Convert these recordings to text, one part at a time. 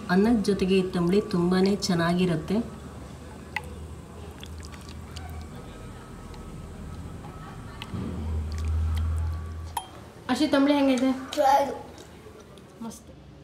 ಅನ್ನದ ಜೊತೆಗೆ ಈ ತಂಬಳಿ ತುಂಬಾ ಚೆನ್ನಾಗಿರುತ್ತೆ ಅಶಿ ತಂಬಳಿ ಹೆಂಗೈತೆ ಮಸ್ತ್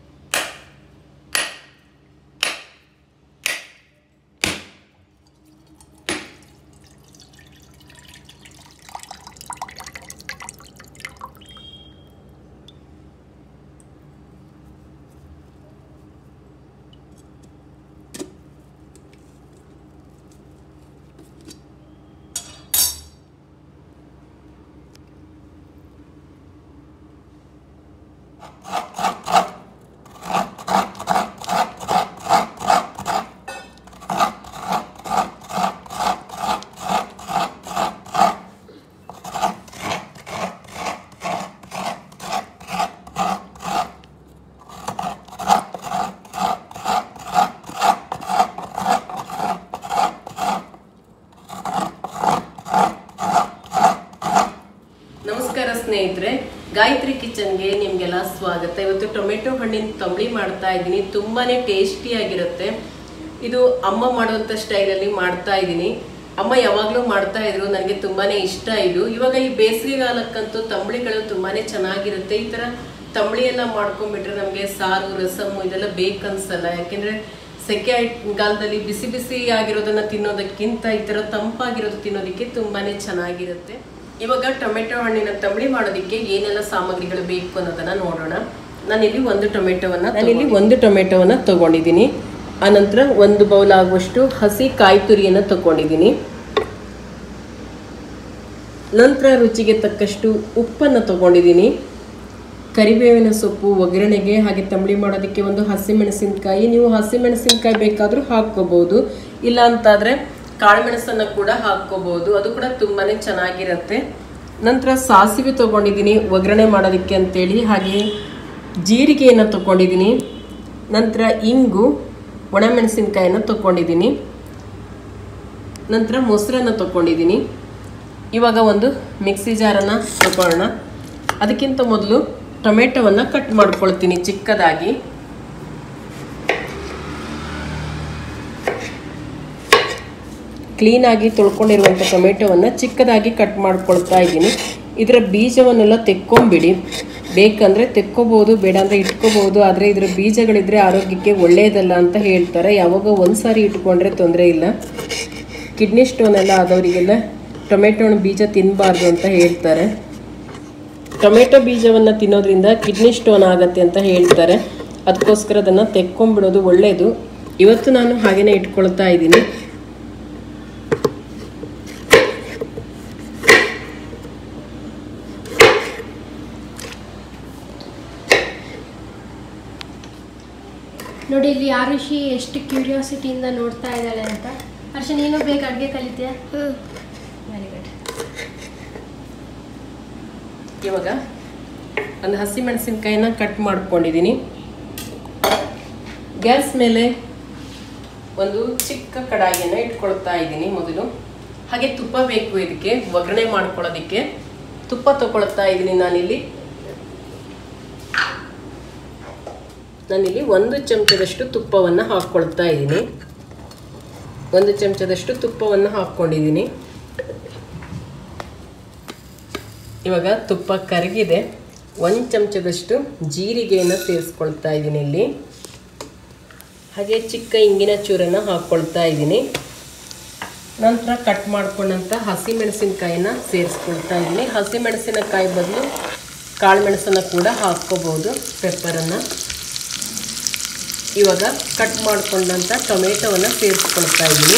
ನಮಸ್ಕಾರ ಸ್ನೇಹಿತರೆ ಗಾಯತ್ರಿ ಕಿಚನ್ಗೆ ನಿಮಗೆಲ್ಲ ಸ್ವಾಗತ ಇವತ್ತು ಟೊಮೆಟೊ ಹಣ್ಣಿನ ತಂಬಳಿ ಮಾಡ್ತಾ ಇದ್ದೀನಿ ತುಂಬಾನೇ ಟೇಸ್ಟಿಯಾಗಿರುತ್ತೆ ಇದು ಅಮ್ಮ ಮಾಡುವಂಥ ಸ್ಟೈಲಲ್ಲಿ ಮಾಡ್ತಾ ಇದ್ದೀನಿ ಅಮ್ಮ ಯಾವಾಗಲೂ ಮಾಡ್ತಾ ಇದ್ರು ನನಗೆ ತುಂಬಾನೇ ಇಷ್ಟ ಇದು ಇವಾಗ ಈ ಬೇಸಿಗೆಗಾಲಕ್ಕಂತೂ ತಂಬಳಿಗಳು ತುಂಬಾನೇ ಚೆನ್ನಾಗಿರುತ್ತೆ ಈ ಥರ ತಂಬಳಿ ಎಲ್ಲ ಮಾಡ್ಕೊಂಡ್ಬಿಟ್ರೆ ನಮಗೆ ಸಾರು ರಸಮ್ಮು ಇದೆಲ್ಲ ಬೇಕನ್ಸಲ್ಲ ಯಾಕೆಂದ್ರೆ ಸೆಕೆ ಗಾಲದಲ್ಲಿ ಬಿಸಿ ಬಿಸಿ ಆಗಿರೋದನ್ನ ತಿನ್ನೋದಕ್ಕಿಂತ ಈ ಥರ ತಂಪಾಗಿರೋದು ತಿನ್ನೋದಕ್ಕೆ ತುಂಬಾನೇ ಚೆನ್ನಾಗಿರುತ್ತೆ ಇವಾಗ ಟೊಮೆಟೊ ಹಣ್ಣಿನ ತಂಬಳಿ ಮಾಡೋದಕ್ಕೆ ಏನೆಲ್ಲ ಸಾಮಗ್ರಿಗಳು ಬೇಕು ಅನ್ನೋದನ್ನ ನೋಡೋಣ ನಾನಿಲ್ಲಿ ಒಂದು ಟೊಮೆಟೊವನ್ನ ನಾನಿಲ್ಲಿ ಒಂದು ಟೊಮೆಟೊವನ್ನ ತಗೊಂಡಿದ್ದೀನಿ ಆನಂತರ ಒಂದು ಬೌಲ್ ಆಗುವಷ್ಟು ಹಸಿ ಕಾಯಿ ತುರಿಯನ್ನು ತಗೊಂಡಿದ್ದೀನಿ ನಂತರ ರುಚಿಗೆ ತಕ್ಕಷ್ಟು ಉಪ್ಪನ್ನು ತಗೊಂಡಿದ್ದೀನಿ ಕರಿಬೇವಿನ ಸೊಪ್ಪು ಒಗ್ಗರಣೆಗೆ ಹಾಗೆ ತಂಬಳಿ ಮಾಡೋದಕ್ಕೆ ಒಂದು ಹಸಿಮೆಣಸಿನಕಾಯಿ ನೀವು ಹಸಿಮೆಣಸಿನಕಾಯಿ ಬೇಕಾದರೂ ಹಾಕ್ಕೋಬಹುದು ಇಲ್ಲ ಅಂತಾದ್ರೆ ಕಾಳುಮೆಣಸನ್ನ ಕೂಡ ಹಾಕ್ಕೋಬಹುದು ಅದು ಕೂಡ ತುಂಬಾನೇ ಚೆನ್ನಾಗಿರುತ್ತೆ ನಂತರ ಸಾಸಿವೆ ತಗೊಂಡಿದ್ದೀನಿ ಒಗ್ಗರಣೆ ಮಾಡೋದಕ್ಕೆ ಅಂತೇಳಿ ಹಾಗೆ ಜೀರಿಗೆಯನ್ನು ತಗೊಂಡಿದ್ದೀನಿ ನಂತರ ಇಂಗು ಒಣಮೆಣಸಿನ್ಕಾಯನ್ನು ತಗೊಂಡಿದ್ದೀನಿ ನಂತರ ಮೊಸರನ್ನು ತಗೊಂಡಿದ್ದೀನಿ ಇವಾಗ ಒಂದು ಮಿಕ್ಸಿ ಜಾರನ್ನು ತಗೊಳ್ಳೋಣ ಅದಕ್ಕಿಂತ ಮೊದಲು ಟೊಮೆಟೊವನ್ನು ಕಟ್ ಮಾಡ್ಕೊಳ್ತೀನಿ ಚಿಕ್ಕದಾಗಿ ಕ್ಲೀನಾಗಿ ತೊಳ್ಕೊಂಡಿರುವಂಥ ಟೊಮೆಟೊವನ್ನು ಚಿಕ್ಕದಾಗಿ ಕಟ್ ಮಾಡ್ಕೊಳ್ತಾ ಇದ್ದೀನಿ ಇದರ ಬೀಜವನ್ನೆಲ್ಲ ತೆಕ್ಕೊಂಬಿಡಿ ಬೇಕಂದರೆ ತೆಕ್ಕೋಬೋದು ಬೇಡ ಅಂದರೆ ಇಟ್ಕೋಬೋದು ಆದರೆ ಇದರ ಬೀಜಗಳಿದ್ರೆ ಆರೋಗ್ಯಕ್ಕೆ ಒಳ್ಳೆಯದಲ್ಲ ಅಂತ ಹೇಳ್ತಾರೆ ಯಾವಾಗ ಒಂದು ಸಾರಿ ಇಟ್ಕೊಂಡ್ರೆ ತೊಂದರೆ ಇಲ್ಲ ಕಿಡ್ನಿ ಸ್ಟೋನ್ ಎಲ್ಲ ಆದವರಿಗೆಲ್ಲ ಟೊಮೆಟೊನ ಬೀಜ ತಿನ್ನಬಾರ್ದು ಅಂತ ಹೇಳ್ತಾರೆ ಟೊಮೆಟೊ ಬೀಜವನ್ನು ತಿನ್ನೋದ್ರಿಂದ ಕಿಡ್ನಿ ಸ್ಟೋನ್ ಆಗತ್ತೆ ಅಂತ ಹೇಳ್ತಾರೆ ಅದಕ್ಕೋಸ್ಕರ ಅದನ್ನು ತೆಕ್ಕೊಂಬಿಡೋದು ಒಳ್ಳೆಯದು ಇವತ್ತು ನಾನು ಹಾಗೇನೆ ಇಟ್ಕೊಳ್ತಾ ಇದ್ದೀನಿ ನೋಡಿ ಇಲ್ಲಿ ಆರುಷಿ ಎಷ್ಟು ಕ್ಯೂರಿಯಾಸಿಟಿಯಿಂದ ನೋಡ್ತಾ ಇದ್ದಾಳೆ ಅಂತ ಹರ್ಷ ನೀನು ಬೇಗ ಅಡುಗೆ ಕಲಿತೀಯ ವೆರಿ ಗುಡ್ ಇವಾಗ ಒಂದು ಹಸಿಮೆಣಸಿನ್ಕಾಯಿನ ಕಟ್ ಮಾಡ್ಕೊಂಡಿದ್ದೀನಿ ಗ್ಯಾಸ್ ಮೇಲೆ ಒಂದು ಚಿಕ್ಕ ಕಡಾಯಿಯನ್ನು ಇಟ್ಕೊಳ್ತಾ ಇದ್ದೀನಿ ಮೊದಲು ಹಾಗೆ ತುಪ್ಪ ಬೇಕು ಇದಕ್ಕೆ ಒಗ್ಗರಣೆ ಮಾಡ್ಕೊಳ್ಳೋದಕ್ಕೆ ತುಪ್ಪ ತಗೊಳ್ತಾ ಇದ್ದೀನಿ ನಾನಿಲ್ಲಿ ನಾನಿಲ್ಲಿ ಒಂದು ಚಮಚದಷ್ಟು ತುಪ್ಪವನ್ನು ಹಾಕ್ಕೊಳ್ತಾ ಇದ್ದೀನಿ ಒಂದು ಚಮಚದಷ್ಟು ತುಪ್ಪವನ್ನು ಹಾಕ್ಕೊಂಡಿದ್ದೀನಿ ಇವಾಗ ತುಪ್ಪ ಕರಗಿದೆ ಒಂದು ಚಮಚದಷ್ಟು ಜೀರಿಗೆಯನ್ನು ಸೇರಿಸ್ಕೊಳ್ತಾ ಇದ್ದೀನಿ ಇಲ್ಲಿ ಹಾಗೆ ಚಿಕ್ಕ ಇಂಗಿನ ಚೂರನ್ನು ಹಾಕ್ಕೊಳ್ತಾ ಇದ್ದೀನಿ ನಂತರ ಕಟ್ ಮಾಡ್ಕೊಂಡಂಥ ಹಸಿಮೆಣಸಿನ್ಕಾಯಿನ ಸೇರಿಸ್ಕೊಳ್ತಾ ಇದ್ದೀನಿ ಹಸಿಮೆಣಸಿನಕಾಯಿ ಬದಲು ಕಾಳುಮೆಣಸನ್ನು ಕೂಡ ಹಾಕ್ಕೋಬೋದು ಪೆಪ್ಪರನ್ನು ಇವಾಗ ಕಟ್ ಮಾಡ್ಕೊಂಡಂಥ ಟೊಮೆಟೊವನ್ನು ಸೇರಿಸ್ಕೊಳ್ತಾ ಇದ್ದೀನಿ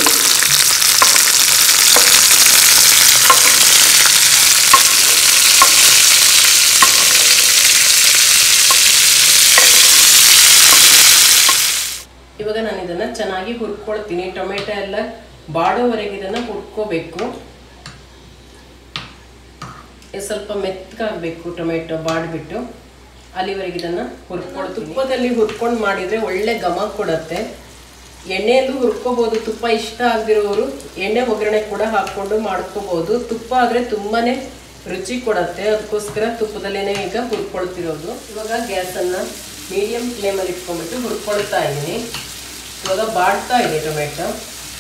ಇವಾಗ ನಾನು ಇದನ್ನು ಚೆನ್ನಾಗಿ ಹುರ್ಕೊಳ್ತೀನಿ ಟೊಮೆಟೊ ಎಲ್ಲ ಬಾಡೋವರೆಗೆ ಇದನ್ನು ಹುರ್ಕೋಬೇಕು ಇದು ಸ್ವಲ್ಪ ಮೆತ್ತಗಾಗಬೇಕು ಟೊಮೆಟೊ ಬಾಡ್ಬಿಟ್ಟು ಅಲ್ಲಿವರೆಗೆ ಇದನ್ನು ಹುರ್ಕೊಂಡು ತುಪ್ಪದಲ್ಲಿ ಹುರ್ಕೊಂಡು ಮಾಡಿದರೆ ಒಳ್ಳೆ ಘಮ ಕೊಡತ್ತೆ ಎಣ್ಣೆಯಲ್ಲೂ ಹುರ್ಕೋಬೋದು ತುಪ್ಪ ಇಷ್ಟ ಆಗದಿರೋರು ಎಣ್ಣೆ ಒಗ್ಗರಣೆ ಕೂಡ ಹಾಕ್ಕೊಂಡು ಮಾಡ್ಕೋಬೋದು ತುಪ್ಪ ಆದರೆ ತುಂಬಾನೇ ರುಚಿ ಕೊಡತ್ತೆ ಅದಕ್ಕೋಸ್ಕರ ತುಪ್ಪದಲ್ಲೇನೆ ಈಗ ಹುರ್ಕೊಳ್ತಿರೋದು ಇವಾಗ ಗ್ಯಾಸನ್ನು ಮೀಡಿಯಂ ಫ್ಲೇಮಲ್ಲಿ ಇಟ್ಕೊಂಡ್ಬಿಟ್ಟು ಹುರ್ಕೊಳ್ತಾ ಇದ್ದೀನಿ ಇವಾಗ ಬಾಡ್ತಾ ಇದೆ ಟೊಮೆಟೊ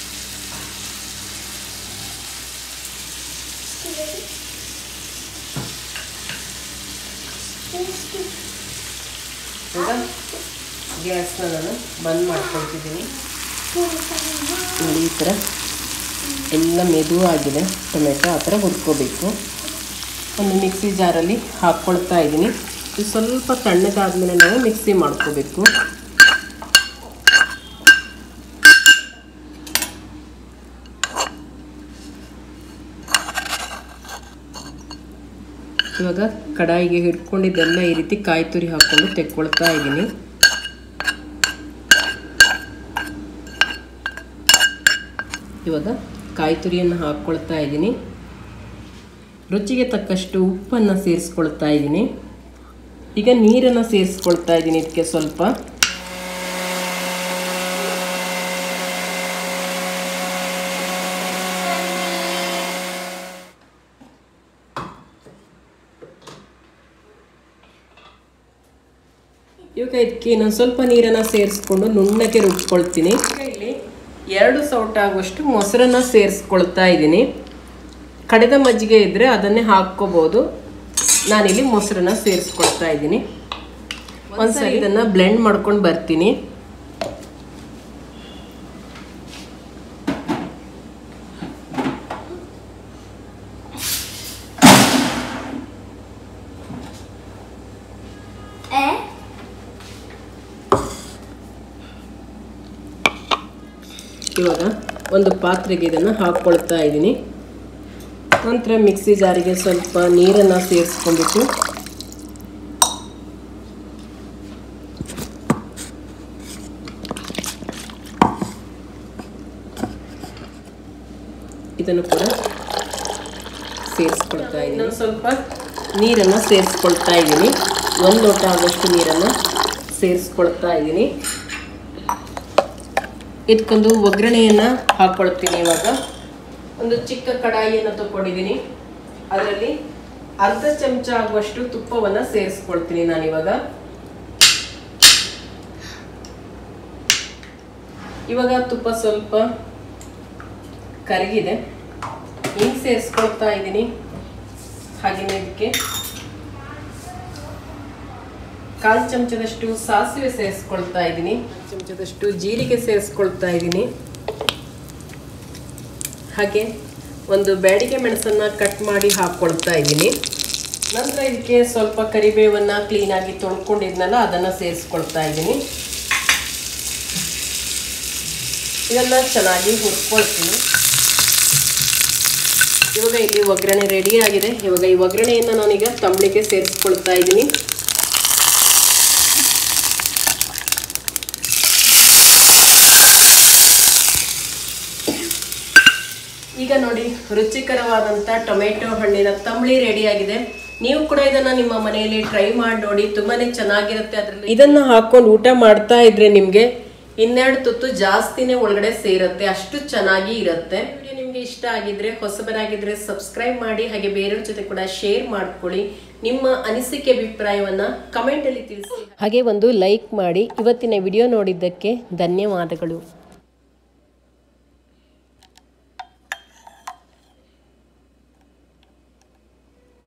ಈಗ ಗ್ಯಾಸ್ನ ನಾನು ಬಂದ್ ಮಾಡ್ಕೊಳ್ತಿದ್ದೀನಿ ನೋಡಿ ಈ ಥರ ಎಲ್ಲ ಮೆದುವಾಗಿದೆ ಟೊಮೆಟೊ ಆ ಥರ ಹುರ್ಕೋಬೇಕು ಒಂದು ಮಿಕ್ಸಿ ಜಾರಲ್ಲಿ ಹಾಕ್ಕೊಳ್ತಾ ಇದ್ದೀನಿ ಇದು ಸ್ವಲ್ಪ ತಣ್ಣಗಾದ್ಮೇಲೆ ನಾವು ಮಿಕ್ಸಿ ಮಾಡ್ಕೋಬೇಕು ಇವಾಗ ಕಡಾಯಿಗೆ ಹಿಡ್ಕೊಂಡಿದ್ದೆಲ್ಲ ಈ ರೀತಿ ಕಾಯಿ ತುರಿ ಹಾಕ್ಕೊಂಡು ತೆಕ್ಕೊಳ್ತಾ ಇದ್ದೀನಿ ಇವಾಗ ಕಾಯಿ ತುರಿಯನ್ನು ಹಾಕ್ಕೊಳ್ತಾ ಇದ್ದೀನಿ ರುಚಿಗೆ ತಕ್ಕಷ್ಟು ಉಪ್ಪನ್ನು ಸೇರಿಸ್ಕೊಳ್ತಾ ಇದ್ದೀನಿ ಈಗ ನೀರನ್ನು ಸೇರಿಸ್ಕೊಳ್ತಾ ಇದ್ದೀನಿ ಇದಕ್ಕೆ ಸ್ವಲ್ಪ ಇವಾಗ ಇದಕ್ಕೆ ನಾನು ಸ್ವಲ್ಪ ನೀರನ್ನು ಸೇರಿಸ್ಕೊಂಡು ನುಣ್ಣಗೆ ರುಬ್ಕೊಳ್ತೀನಿ ಈಗ ಇಲ್ಲಿ ಎರಡು ಸೌಟ ಆಗುವಷ್ಟು ಮೊಸರನ್ನ ಸೇರಿಸ್ಕೊಳ್ತಾ ಇದ್ದೀನಿ ಕಡೆದ ಮಜ್ಜಿಗೆ ಇದ್ದರೆ ಅದನ್ನೇ ಹಾಕ್ಕೋಬೋದು ನಾನಿಲ್ಲಿ ಮೊಸರನ್ನ ಸೇರಿಸ್ಕೊಳ್ತಾ ಇದ್ದೀನಿ ಒಂದ್ಸರಿ ಇದನ್ನು ಬ್ಲೆಂಡ್ ಮಾಡ್ಕೊಂಡು ಬರ್ತೀನಿ ಇವಾಗ ಒಂದು ಪಾತ್ರೆಗೆ ಇದನ್ನು ಹಾಕ್ಕೊಳ್ತಾ ಇದ್ದೀನಿ ನಂತರ ಮಿಕ್ಸಿ ಜಾರಿಗೆ ಸ್ವಲ್ಪ ನೀರನ್ನು ಸೇರಿಸ್ಕೊಂಡ್ಬಿಟ್ಟು ಇದನ್ನು ಕೂಡ ಸೇರಿಸ್ಕೊಳ್ತಾ ಇದ್ದೀನಿ ಸ್ವಲ್ಪ ನೀರನ್ನು ಸೇರಿಸ್ಕೊಳ್ತಾ ಇದ್ದೀನಿ ಒಂದು ಲೋಟ ಆಗೋಷ್ಟು ನೀರನ್ನು ಸೇರಿಸ್ಕೊಳ್ತಾ ಇದ್ದೀನಿ ಇದಕ್ಕೊಂದು ಒಗ್ಗರಣೆಯನ್ನು ಹಾಕ್ಕೊಳ್ತೀನಿ ಇವಾಗ ಒಂದು ಚಿಕ್ಕ ಕಡಾಯಿಯನ್ನು ತಗೊಂಡಿದ್ದೀನಿ ಅದರಲ್ಲಿ ಅರ್ಧ ಚಮಚ ಆಗುವಷ್ಟು ತುಪ್ಪವನ್ನು ಸೇರಿಸ್ಕೊಳ್ತೀನಿ ನಾನಿವಾಗ ಇವಾಗ ತುಪ್ಪ ಸ್ವಲ್ಪ ಕರಗಿದೆ ಹಿಂಗೆ ಸೇರಿಸ್ಕೊಳ್ತಾ ಇದ್ದೀನಿ ಹಾಗೆಯೇ ಇದಕ್ಕೆ ಕಾಲು ಚಮಚದಷ್ಟು ಸಾಸಿವೆ ಸೇರಿಸ್ಕೊಳ್ತಾ ಇದ್ದೀನಿ ಕಾಲು ಚಮಚದಷ್ಟು ಜೀರಿಗೆ ಸೇರಿಸ್ಕೊಳ್ತಾ ಇದ್ದೀನಿ ಹಾಗೆ ಒಂದು ಬ್ಯಾಡಿಗೆ ಮೆಣಸನ್ನು ಕಟ್ ಮಾಡಿ ಹಾಕ್ಕೊಳ್ತಾ ಇದ್ದೀನಿ ನಂತರ ಇದಕ್ಕೆ ಸ್ವಲ್ಪ ಕರಿಬೇವನ್ನು ಕ್ಲೀನಾಗಿ ತೊಳ್ಕೊಂಡಿದ್ನಲ್ಲ ಅದನ್ನು ಸೇರಿಸ್ಕೊಳ್ತಾ ಇದ್ದೀನಿ ಇದೆಲ್ಲ ಚೆನ್ನಾಗಿ ಹುರ್ಕೊಳ್ತೀನಿ ಇವಾಗ ಇಲ್ಲಿ ಒಗ್ಗರಣೆ ರೆಡಿ ಆಗಿದೆ ಇವಾಗ ಈ ಒಗ್ಗರಣೆಯನ್ನು ನಾನೀಗ ತಂಬ್ಳಿಗೆ ಸೇರಿಸ್ಕೊಳ್ತಾ ಇದ್ದೀನಿ ಈಗ ನೋಡಿ ರುಚಿಕರವಾದಂಥ ಟೊಮೆಟೊ ಹಣ್ಣಿನ ತಂಬಳಿ ರೆಡಿ ಆಗಿದೆ ನೀವು ಕೂಡ ಇದನ್ನ ನಿಮ್ಮ ಮನೆಯಲ್ಲಿ ಟ್ರೈ ಮಾಡಿ ನೋಡಿ ತುಂಬಾನೇ ಚೆನ್ನಾಗಿರುತ್ತೆ ಅದರಲ್ಲಿ ಇದನ್ನ ಹಾಕೊಂಡು ಊಟ ಮಾಡ್ತಾ ಇದ್ರೆ ನಿಮ್ಗೆ ಇನ್ನೆರಡು ತುತ್ತು ಜಾಸ್ತಿನೇ ಒಳಗಡೆ ಸೇರುತ್ತೆ ಅಷ್ಟು ಚೆನ್ನಾಗಿ ಇರುತ್ತೆ ವಿಡಿಯೋ ನಿಮ್ಗೆ ಇಷ್ಟ ಆಗಿದ್ರೆ ಹೊಸಬರಾಗಿದ್ರೆ ಸಬ್ಸ್ಕ್ರೈಬ್ ಮಾಡಿ ಹಾಗೆ ಬೇರೆಯವ್ರ ಜೊತೆ ಕೂಡ ಶೇರ್ ಮಾಡ್ಕೊಳ್ಳಿ ನಿಮ್ಮ ಅನಿಸಿಕೆ ಅಭಿಪ್ರಾಯವನ್ನ ಕಮೆಂಟ್ ಅಲ್ಲಿ ತಿಳಿಸಿ ಹಾಗೆ ಒಂದು ಲೈಕ್ ಮಾಡಿ ಇವತ್ತಿನ ವಿಡಿಯೋ ನೋಡಿದ್ದಕ್ಕೆ ಧನ್ಯವಾದಗಳು